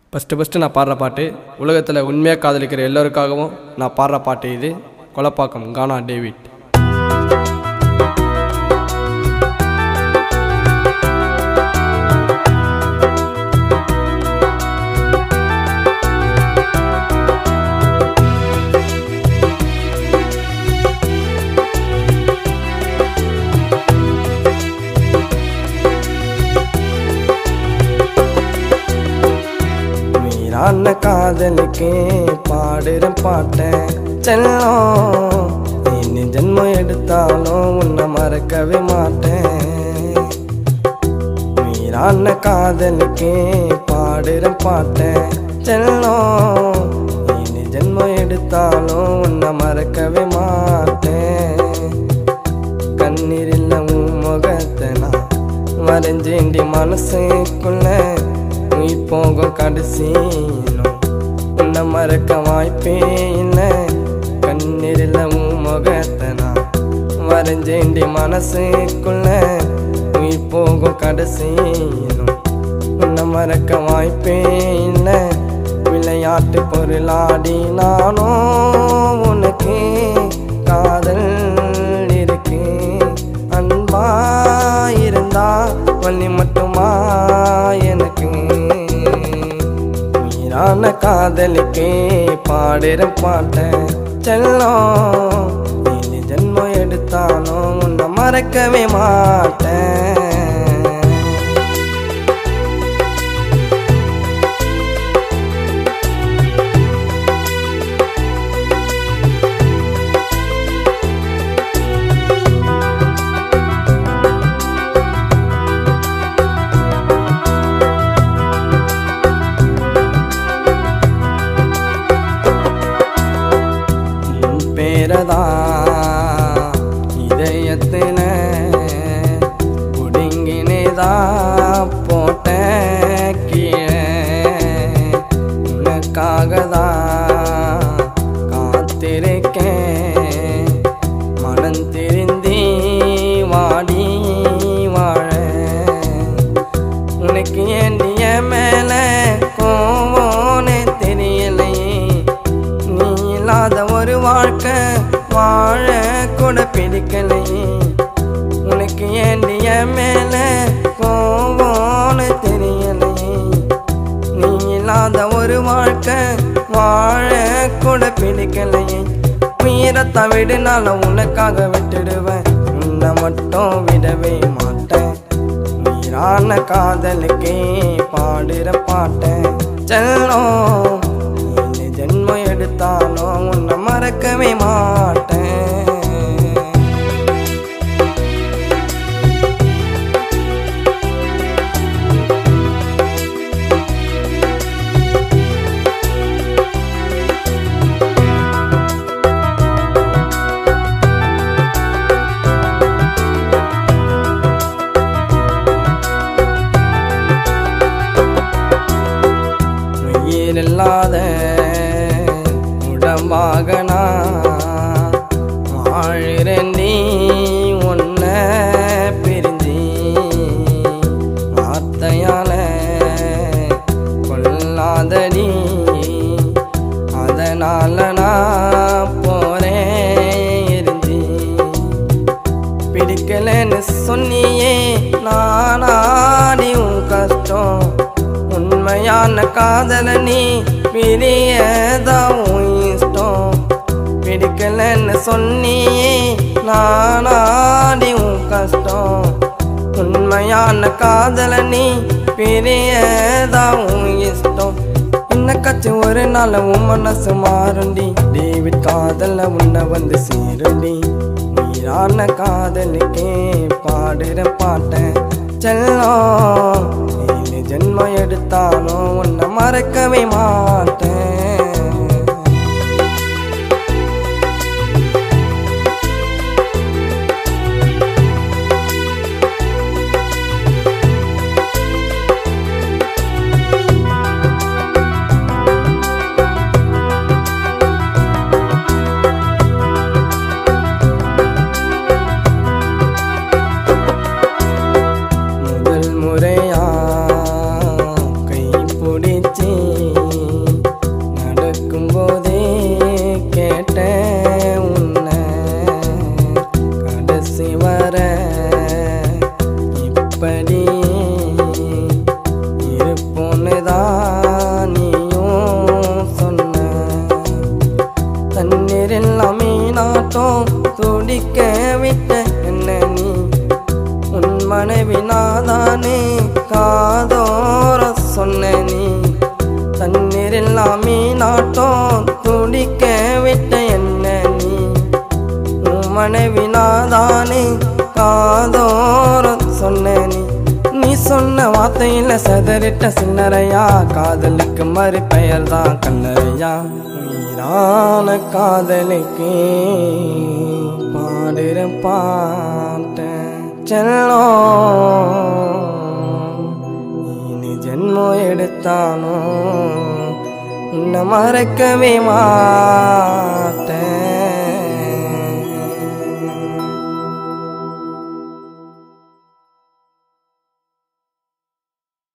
first first நான் பாடுற பாட்டு உலகத்தில் உண்மையாக காதலிக்கிற எல்லோருக்காகவும் நான் பாடுற பாட்டு இது கொலப்பாக்கம் கானா டேவிட் மீரான காதலுக்கு பாடுற பாட்டேன் செல்லம் இனி ஜென்மம் எடுத்தாலும் உன்னை மறக்கவே மாட்டேன் மீரான காதலுக்கு பாடுற பாட்டேன் செல்லம் இனி ஜென்மம் எடுத்தாலும் உன்னை மறக்கவே மாட்டேன் கண்ணீரில் உன் முகத்தை நான் வரைஞ்சேண்டி மனசுக்குள்ள நீ போகும் கடைசியிலும் உன்னை மறக்க வாய்ப்பே இல்லை கண்ணீரில் உன் முகத்தை நான் வரைஞ்சேண்டி மனசுக்குள்ள நீ போகும் கடைசியிலும் உன்னை மறக்க வாய்ப்பே இல்லை விளையாட்டு பொருளாடி நானும் உனக்கு காதல் இருக்கு அன்பா இருந்தா வள்ளி மட்டுமா எனக்கு மீரான காதலுக்கு பாடுற பாட்டேன் செல்லம் இனி ஜென்மம் எடுத்தாலும் உன்னை மறக்கவே மாட்டேன் உன் பேரதா இதயத்தின புடுங்கினேதா போட்ட கீழே உனக்காகதா காத்திருக்கேன் மனம் திருந்தி வாடி வாழ உனக்கு ஏண்டிய மேல கோவோன்னு தெரியலையே நீ இல்லாத ஒரு வாழ்க்கை வாழ கூட பிடிக்கலையே உனக்கு ஏண்டிய மேல கோவோன்னு தெரியலையே நீ இல்லாத ஒரு வாழ்க்கை வாழ கூட பிடிக்கலையே உயிரத்தை விடுனால உனக்காக விட்டுடுவேன் உன்னை மட்டும் விடவே மாட்டேன் உயிரான காதலுக்கே பாடுற பாட்டேன் செல்லம் இனி ஜென்மம் எடுத்தாலும் உன்னை மறக்கவே மாட்டேன் உயிரில்லாத உடம்பாக நான் வாழ்கிறேன் நீ உன்னை பிரிஞ்சி வார்த்தையால கொல்லாதடி அதனால நான் போறேன் எரிஞ்சி பிடிக்கலன்னு சொன்னியே நானாடி உன் கஷ்டம் உண்மையான காதல நீ பிரியதான் உன் இஷ்டம் பிடிக்கலன்னு சொன்னியே நானாடி உன் கஷ்டம் உண்மையான காதல நீ பிரியதான் உன் இஷ்டம் இன்னக்காச்சு ஒரு நாள் உன் மனசு மாறுண்டி டேவிட் காதல உன்னை வந்து சேருண்டி நீரான காதலுக்கே பாடுற பாட்டேன் செல்லம் இனி ஜென்மம் எடுத்தாலும் உன்னை மறக்கவே மாட்டேன் முதல் முறையா கை பிடிச்சி தண்ணீரெல்லாம் மீனாட்டம் துடிக்க விட்ட என்ன நீ உன் மனைவி நாதானே காதோரம் சொன்ன நீ நீ சொன்ன வார்த்தையில சதறிட்ட சின்னரையா காதலுக்கு மறு பெயர் தான் கண்ணரையா நீரான காதலுக்கு பாடுற பாட்ட செல்லம் இனி ஜென்மம் எடுத்தானோ உன்னை மறக்கவே மாட்டேன்